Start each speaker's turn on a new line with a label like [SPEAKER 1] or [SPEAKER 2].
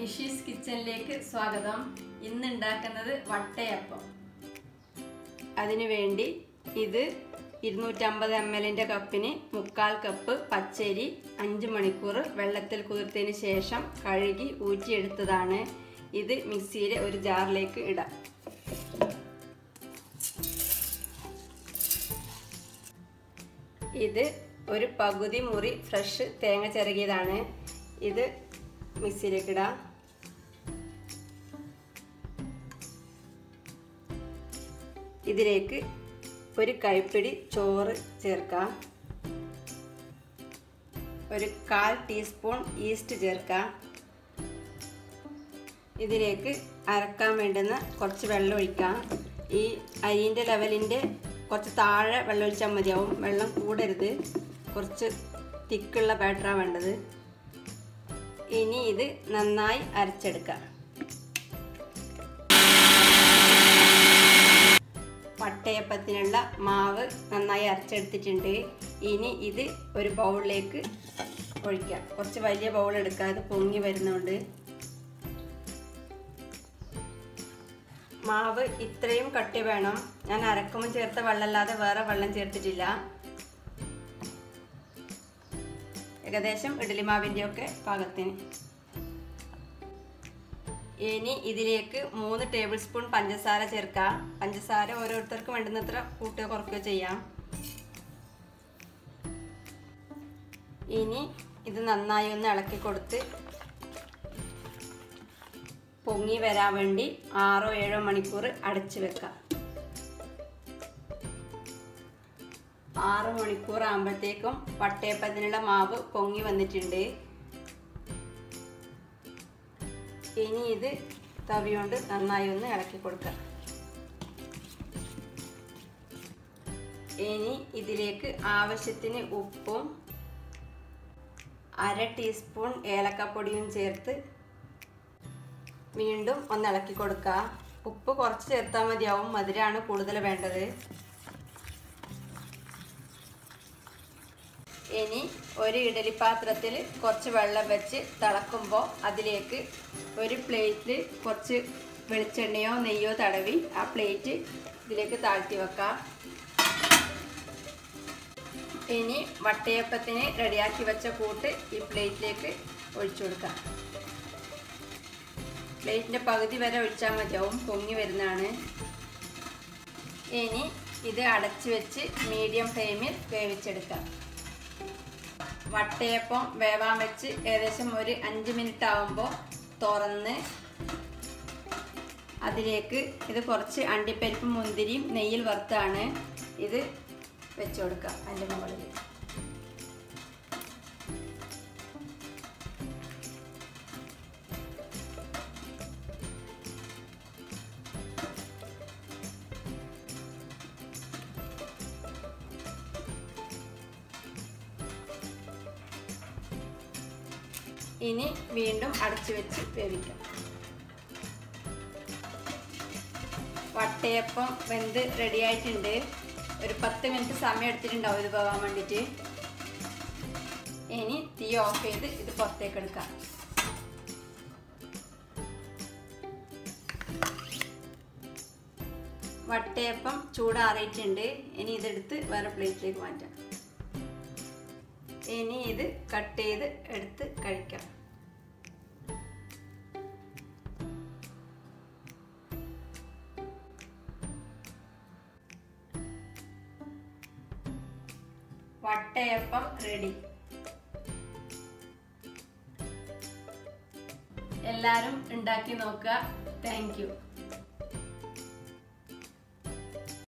[SPEAKER 1] നിഷീസ് കിച്ചണിലേക്ക് സ്വാഗതം ഇന്ന് ഉണ്ടാക്കുന്നത് വട്ടയപ്പം അതിനു വേണ്ടി ഇത് ഇരുന്നൂറ്റമ്പത് എം എല്ലിൻ്റെ കപ്പിന് മുക്കാൽ കപ്പ് പച്ചരി അഞ്ച് മണിക്കൂർ വെള്ളത്തിൽ കുതിർത്തതിന് ശേഷം കഴുകി ഊറ്റിയെടുത്തതാണ് ഇത് മിക്സിയിലെ ഒരു ജാറിലേക്ക് ഇടാം ഇത് ഒരു പകുതി മുറി ഫ്രഷ് തേങ്ങ ചിരകിയതാണ് ഇത് മിക്സിയിലേക്ക് ഇടാം ഇതിലേക്ക് ഒരു കൈപ്പിടി ചോറ് ചേർക്കാം ഒരു കാൽ ടീസ്പൂൺ ഈസ്റ്റ് ചേർക്കാം ഇതിലേക്ക് അരക്കാൻ വേണ്ടുന്ന കുറച്ച് വെള്ളം ഒഴിക്കാം ഈ അരിൻ്റെ ലെവലിൻ്റെ കുറച്ച് താഴെ വെള്ളം ഒഴിച്ചാൽ മതിയാവും വെള്ളം കൂടരുത് കുറച്ച് തിക്കുള്ള ബാറ്ററാണ് വേണ്ടത് ഇനി ഇത് നന്നായി അരച്ചെടുക്കാം പട്ടയപ്പത്തിനുള്ള മാവ് നന്നായി അരച്ചെടുത്തിട്ടുണ്ട് ഇനി ഇത് ഒരു ബൗളിലേക്ക് ഒഴിക്കാം കുറച്ച് വലിയ ബൗൾ എടുക്കാതെ പൊങ്ങി വരുന്നുണ്ട് മാവ് ഇത്രയും കട്ടി വേണം ഞാൻ അരക്കുമ്പോൾ ചേർത്ത വെള്ളമല്ലാതെ വേറെ വെള്ളം ചേർത്തിട്ടില്ല ഏകദേശം ഇഡ്ഡലി മാവിൻ്റെ ഒക്കെ പാകത്തിന് ഇനി ഇതിലേക്ക് മൂന്ന് ടേബിൾ സ്പൂൺ പഞ്ചസാര ചേർക്കാം പഞ്ചസാര ഓരോരുത്തർക്ക് വേണ്ടുന്നത്ര കൂട്ടുകയോ കുറയ്ക്കുകയോ ചെയ്യാം ഇനി ഇത് നന്നായി ഒന്ന് ഇളക്കി കൊടുത്ത് പൊങ്ങി വരാൻ വേണ്ടി ആറോ ഏഴോ മണിക്കൂർ അടച്ചു വെക്കാം ആറ് മണിക്കൂർ ആകുമ്പോഴത്തേക്കും വട്ടയപ്പത്തിനുള്ള മാവ് പൊങ്ങി വന്നിട്ടുണ്ട് ഇനി ഇത് തവി കൊണ്ട് നന്നായി ഒന്ന് ഇളക്കി കൊടുക്കാം ഇനി ഇതിലേക്ക് ആവശ്യത്തിന് ഉപ്പും അര ടീസ്പൂൺ ഏലക്കപ്പൊടിയും ചേർത്ത് വീണ്ടും ഒന്ന് ഇളക്കി കൊടുക്കുക ഉപ്പ് കുറച്ച് ചേർത്താൽ മതിയാവും മധുരമാണ് കൂടുതൽ വേണ്ടത് ഇനി ഒരു ഇഡലി പാത്രത്തിൽ കുറച്ച് വെള്ളം വെച്ച് തിളക്കുമ്പോൾ അതിലേക്ക് ഒരു പ്ലേറ്റിൽ കുറച്ച് വെളിച്ചെണ്ണയോ നെയ്യോ തടവി ആ പ്ലേറ്റ് ഇതിലേക്ക് താഴ്ത്തി വെക്കാം ഇനി വട്ടയപ്പത്തിന് റെഡിയാക്കി വെച്ച കൂട്ട് ഈ പ്ലേറ്റിലേക്ക് ഒഴിച്ചു കൊടുക്കാം പ്ലേറ്റിൻ്റെ പകുതി വരെ ഒഴിച്ചാൽ മതിയാവും പൊങ്ങി വരുന്നതാണ് ഇനി ഇത് അടച്ചു വെച്ച് മീഡിയം ഫ്ലെയിമിൽ വേവിച്ചെടുക്കാം വട്ടയപ്പം വേവാൻ വെച്ച് ഏകദേശം ഒരു അഞ്ച് മിനിറ്റ് ആകുമ്പോൾ തുറന്ന് അതിലേക്ക് ഇത് കുറച്ച് അണ്ടിപ്പരിപ്പും മുന്തിരിയും നെയ്യിൽ വറുത്താണ് ഇത് വെച്ച് കൊടുക്കാം അതിൻ്റെ മുകളിൽ ഇനി വീണ്ടും അടച്ചു വെച്ച് വേവിക്കാം വട്ടയപ്പം വെന്ത് റെഡി ആയിട്ടുണ്ട് ഒരു പത്ത് മിനിറ്റ് സമയം എടുത്തിട്ടുണ്ടാവും ഇത് പോകാൻ വേണ്ടിയിട്ട് ഇനി തീ ഓഫ് ചെയ്ത് ഇത് പുറത്തേക്ക് എടുക്കാം വട്ടയപ്പം ചൂടാറിയിട്ടുണ്ട് ഇനി ഇതെടുത്ത് വേറെ പ്ലേറ്റിലേക്ക് മാറ്റാം ഇനി ഇത് കട്ട് ചെയ്ത് എടുത്ത് കഴിക്കാം വട്ടയപ്പം റെഡി എല്ലാവരും ഉണ്ടാക്കി നോക്കുക താങ്ക് യു